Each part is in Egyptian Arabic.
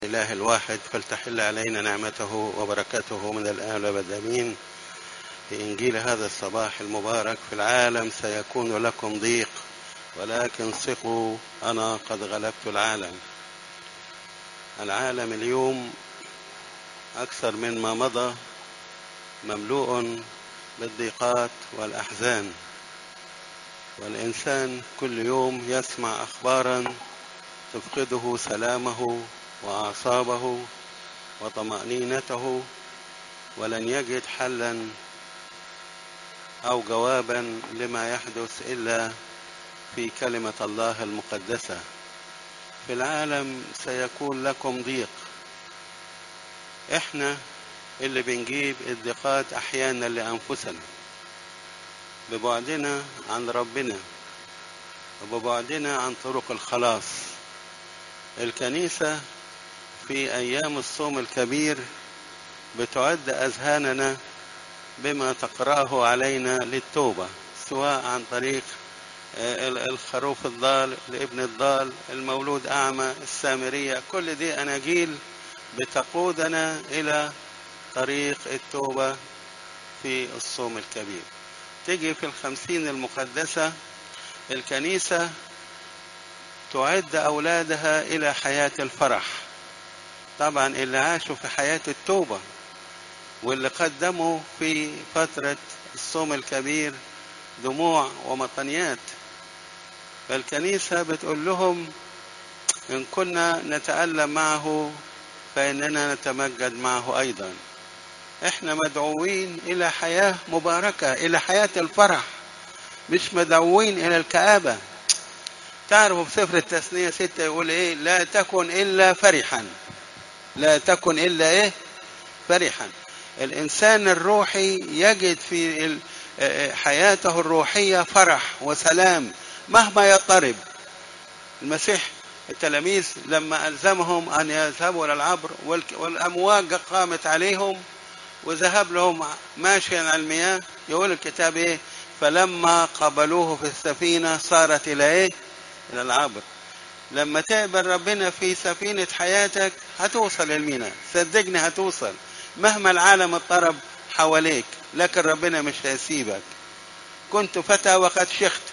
الإله الواحد فلتحل علينا نعمته وبركته من الآن والأبد آمين في إنجيل هذا الصباح المبارك في العالم سيكون لكم ضيق ولكن ثقوا أنا قد غلبت العالم العالم اليوم أكثر مما مضى مملوء بالضيقات والأحزان والإنسان كل يوم يسمع أخبارا تفقده سلامه وأعصابه وطمأنينته ولن يجد حلا أو جوابا لما يحدث إلا في كلمة الله المقدسة في العالم سيكون لكم ضيق احنا اللي بنجيب الضيقات احيانا لانفسنا ببعدنا عن ربنا وببعدنا عن طرق الخلاص الكنيسة في أيام الصوم الكبير بتعد أذهاننا بما تقرأه علينا للتوبة سواء عن طريق الخروف الضال الابن الضال المولود أعمى السامرية كل دي أناجيل بتقودنا إلى طريق التوبة في الصوم الكبير تيجي في الخمسين المقدسة الكنيسة تعد أولادها إلى حياة الفرح طبعا اللي عاشوا في حياة التوبة واللي قدموا في فترة الصوم الكبير دموع ومطنيات فالكنيسة بتقول لهم إن كنا نتألم معه فإننا نتمجد معه أيضا إحنا مدعوين إلى حياة مباركة إلى حياة الفرح مش مدعوين إلى الكآبة تعرفوا في سفر التثنية ستة يقول إيه لا تكن إلا فرحا لا تكن إلا إيه فرحا الإنسان الروحي يجد في حياته الروحية فرح وسلام مهما يضطرب المسيح التلاميذ لما ألزمهم أن يذهبوا إلى العبر والأمواج قامت عليهم وذهب لهم ماشيا على المياه يقول الكتاب إيه فلما قبلوه في السفينة صارت إلى إيه إلى العبر لما تقبل ربنا في سفينة حياتك هتوصل المينا صدقني هتوصل مهما العالم اضطرب حواليك لكن ربنا مش هيسيبك كنت فتى وقد شخت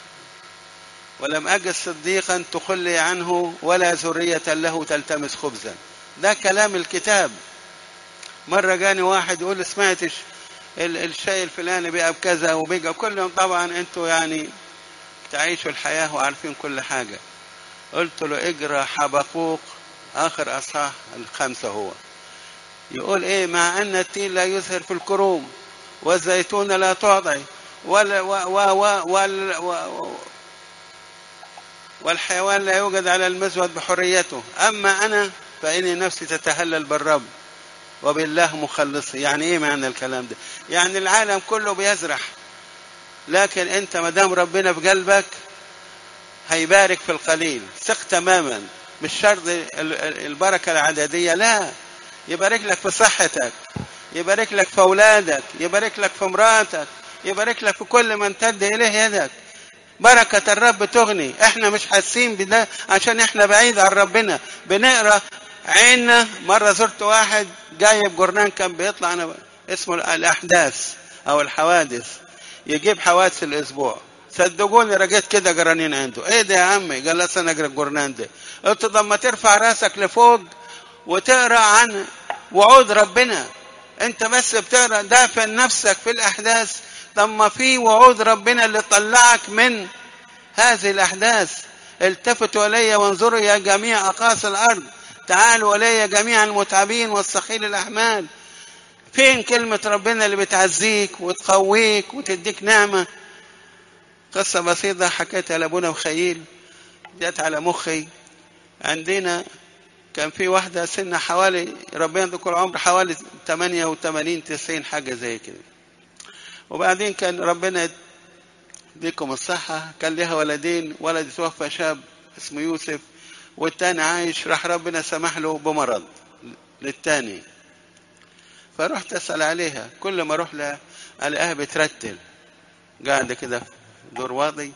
ولم أجد صديقا تخلي عنه ولا ذرية له تلتمس خبزا ده كلام الكتاب مرة جاني واحد يقول سمعتش الشيء الفلاني بقى بكذا وبقى كلهم طبعا انتوا يعني تعيشوا الحياة وعارفين كل حاجة قلت له اجرى حبقوق آخر أصحاح الخمسة هو يقول ايه مع أن التين لا يظهر في الكروم والزيتون لا تعطي ولا و و و و والحيوان لا يوجد على المزود بحريته أما أنا فإني نفسي تتهلل بالرب وبالله مخلصي يعني ايه معنى الكلام ده يعني العالم كله بيزرح لكن انت ما دام ربنا في قلبك هيبارك في القليل ثق تماما مش شرط البركه العدديه لا يبارك لك في صحتك يبارك لك في اولادك يبارك لك في مراتك يبارك لك في كل من تد اليه يدك بركة الرب تغني احنا مش حاسين بده عشان احنا بعيد عن ربنا بنقرا عيننا مرة زرت واحد جايب جورنان كان بيطلع أنا اسمه الأحداث أو الحوادث يجيب حوادث الأسبوع صدقوني رجيت كده جرانين عنده ايه ده يا عمي قال لي انا اقرا الجورنان ده قلت طب ما ترفع راسك لفوق وتقرا عن وعود ربنا انت بس بتقرا دافن نفسك في الاحداث طب ما في وعود ربنا اللي طلعك من هذه الاحداث التفتوا الي وانظروا يا جميع اقاصي الارض تعالوا الي جميع المتعبين والثقيل الاحمال فين كلمة ربنا اللي بتعزيك وتقويك وتديك نعمة قصة بسيطة حكيتها لأبونا وخيل جت على مخي عندنا كان في واحدة سنة حوالي ربنا يذكر عمر حوالي 88 90 حاجة زي كده وبعدين كان ربنا يديكم الصحة كان لها ولدين ولد توفى شاب اسمه يوسف والتاني عايش راح ربنا سمح له بمرض للتاني فرحت اسال عليها كل ما اروح لها الاقيها بترتل قاعده كده في دور واطي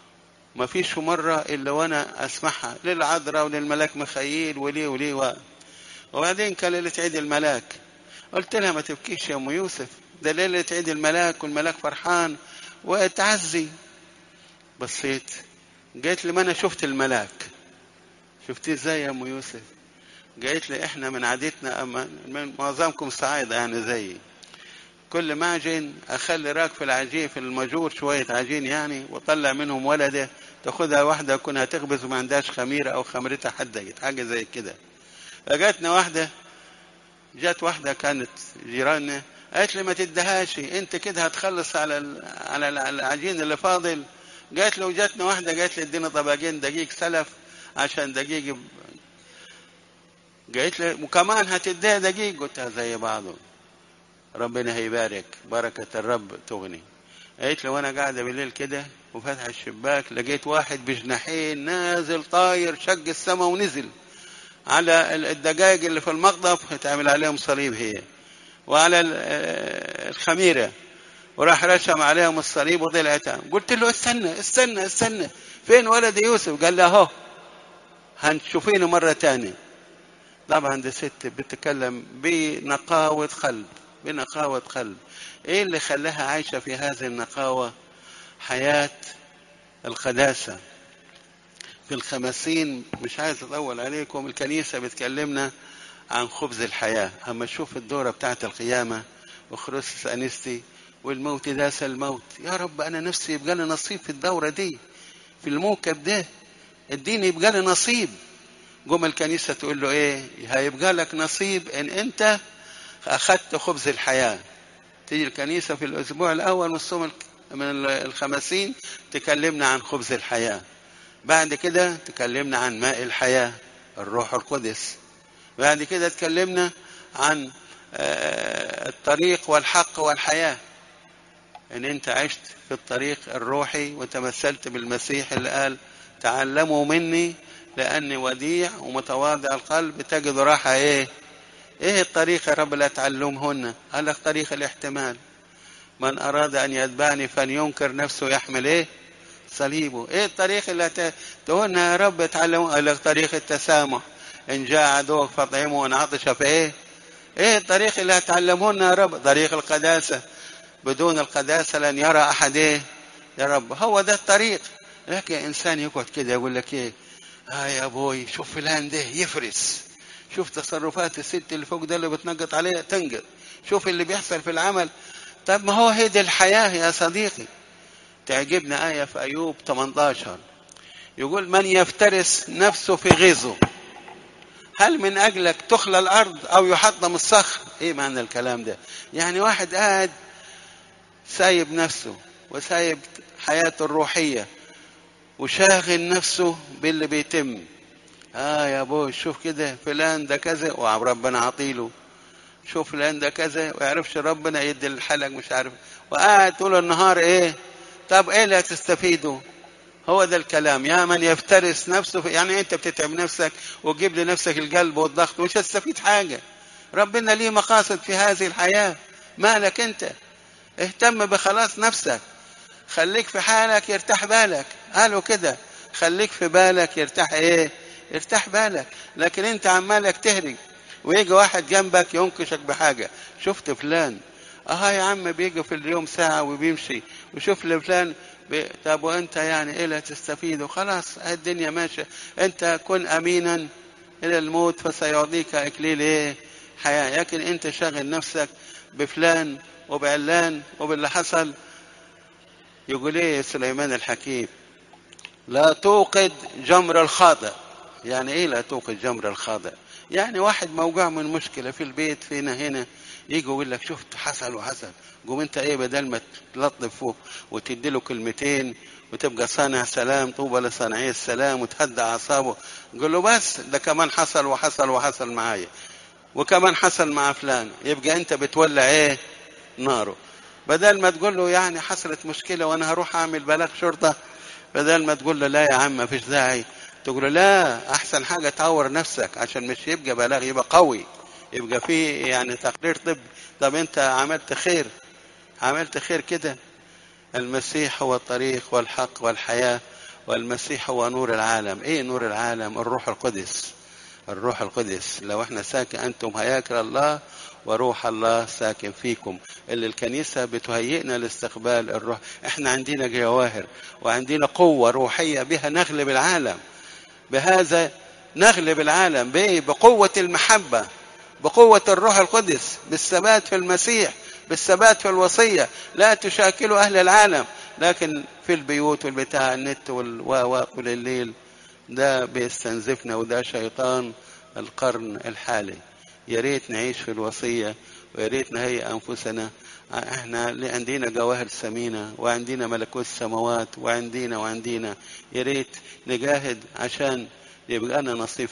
ما فيش مرة إلا وأنا أسمعها للعذراء وللملاك مخيل وليه وليه و... وبعدين كان ليلة عيد الملاك قلت لها ما تبكيش يا ام يوسف ده ليلة عيد الملاك والملاك فرحان وتعزي بصيت قالت لي ما انا شفت الملاك شفتيه ازاي يا ام يوسف قالت لي احنا من عادتنا اما من معظمكم صعايدة يعني زيي كل معجن اخلي راك في العجين في المجور شوية عجين يعني واطلع منهم ولده تاخدها واحدة تكون هتخبز وما عندهاش خميرة او خميرتها حدقت حاجة زي كده فجاتنا واحدة جات واحدة كانت جيراننا قالت لي ما تدهاش انت كده هتخلص على ال- على ال- على العجين اللي فاضل قالت له جاتنا واحدة قالت لي ادينا طبقين دقيق سلف عشان دقيق ب- قالت لي وكمان هتديها دقيق قلتها زي بعضه ربنا هيبارك بركة الرب تغني قالت لي وانا قاعدة بالليل كده وفتح الشباك لقيت واحد بجناحين نازل طاير شق السماء ونزل على ال- الدقائق اللي في المقطف هتعمل عليهم صليب هي وعلى ال- آه، الخميرة وراح رشم عليهم الصليب وطلعت قلت له استنى استنى استنى فين ولد يوسف قال له اهو هنشوفينه مرة تانية طبعا دي ست بتتكلم بنقاوة قلب بنقاوة قلب ايه اللي خلاها عايشة في هذه النقاوة حياة القداسة في الخمسين مش عايز اطول عليكم الكنيسة بتكلمنا عن خبز الحياة اما اشوف الدورة بتاعت القيامة وخريستوس انستي والموت داس الموت يا رب انا نفسي يبقى لي نصيب في الدورة دي في الموكب ده اديني يبقى لي نصيب جم الكنيسة تقول له ايه هيبقى لك نصيب ان انت اخذت خبز الحياة تيجي الكنيسة في الاسبوع الاول من الصوم الك- من الخمسين تكلمنا عن خبز الحياة بعد كده تكلمنا عن ماء الحياة الروح القدس بعد كده تكلمنا عن آه، الطريق والحق والحياة ان انت عشت في الطريق الروحي وتمثلت بالمسيح اللي قال تعلموا مني لاني وديع ومتواضع القلب تجد راحة ايه ايه الطريق يا رب لا تعلمهن قال لك طريق الاحتمال من اراد ان يتبعني فلينكر نفسه يحمل ايه صليبه ايه الطريق اللي ت- تقولنا يا رب تعلموا قال لك طريق التسامح ان جاء عدوك فاطعمه وان عطش فايه ايه الطريق اللي هتعلمونا يا رب طريق القداسة بدون القداسة لن يرى احد ايه يا رب هو ده الطريق لكن انسان يقعد كده يقول لك ايه اه يا ابوي شوف فلان ده يفرس شوف تصرفات الست اللي فوق ده اللي بتنقط عليها تنقط شوف اللي بيحصل في العمل طب ما هو هي دي الحياة يا صديقي تعجبنا آية في أيوب 18 يقول من يفترس نفسه في غيظه هل من أجلك تخلى الأرض أو يحطم الصخر إيه معنى الكلام ده يعني واحد قاعد سايب نفسه وسايب حياته الروحية وشاغل نفسه باللي بيتم اه يا ابوي شوف كده فلان ده كذا وربنا عطيله شوف فلان ده كذا ويعرفش ربنا يدي الحلق مش عارف وقاعد طول النهار ايه طب ايه اللي هتستفيده هو ده الكلام يا من يفترس نفسه في يعني انت بتتعب نفسك وتجيب لنفسك القلب والضغط مش هتستفيد حاجة ربنا ليه مقاصد في هذه الحياة مالك انت اهتم بخلاص نفسك خليك في حالك يرتاح بالك قالوا كده خليك في بالك يرتاح ايه يرتاح بالك لكن انت عمالك تهرج ويجي واحد جنبك ينكشك بحاجة شفت فلان اه يا عم بيجي في اليوم ساعة وبيمشي وشوف لفلان بي... طب وانت يعني ايه اللي تستفيد وخلاص الدنيا ماشية انت كن امينا الى الموت فسيعطيك اكليل ايه حياة لكن انت شاغل نفسك بفلان وبعلان وباللي حصل يقول ايه سليمان الحكيم لا توقد جمر الخاطئ يعني ايه لا توقد جمر الخاطئ يعني واحد موجوع من مشكلة في البيت فينا هنا يجي يقول لك شفت حصل وحصل قوم انت ايه بدل ما تلطف فوق وتدي له كلمتين وتبقى صانع سلام طوبى لصانعي السلام وتهدى اعصابه قول له بس ده كمان حصل وحصل وحصل معايا وكمان حصل مع فلان يبقى انت بتولع ايه ناره بدل ما تقول له يعني حصلت مشكلة وانا هروح اعمل بلاغ شرطة بدل ما تقول له لا يا عم مفيش داعي تقول له لا احسن حاجة تعور نفسك عشان مش يبقى بلاغ يبقى قوي يبقى فيه يعني تقرير طب طب انت عملت خير عملت خير كده المسيح هو الطريق والحق والحياة والمسيح هو نور العالم ايه نور العالم الروح القدس الروح القدس لو احنا ساكن انتم هياكل الله وروح الله ساكن فيكم اللي الكنيسة بتهيئنا لاستقبال الروح احنا عندنا جواهر وعندنا قوة روحية بها نغلب العالم بهذا نغلب العالم بايه بقوة المحبة بقوة الروح القدس بالثبات في المسيح بالثبات في الوصية لا تشاكلوا أهل العالم لكن في البيوت والبتاع النت والواقع الليل ده بيستنزفنا وده شيطان القرن الحالي يا ريت نعيش في الوصية ويا ريت نهيئ أنفسنا احنا عندنا جواهر ثمينة وعندنا ملكوت السماوات وعندنا وعندنا يا ريت نجاهد عشان يبقى لنا نصيب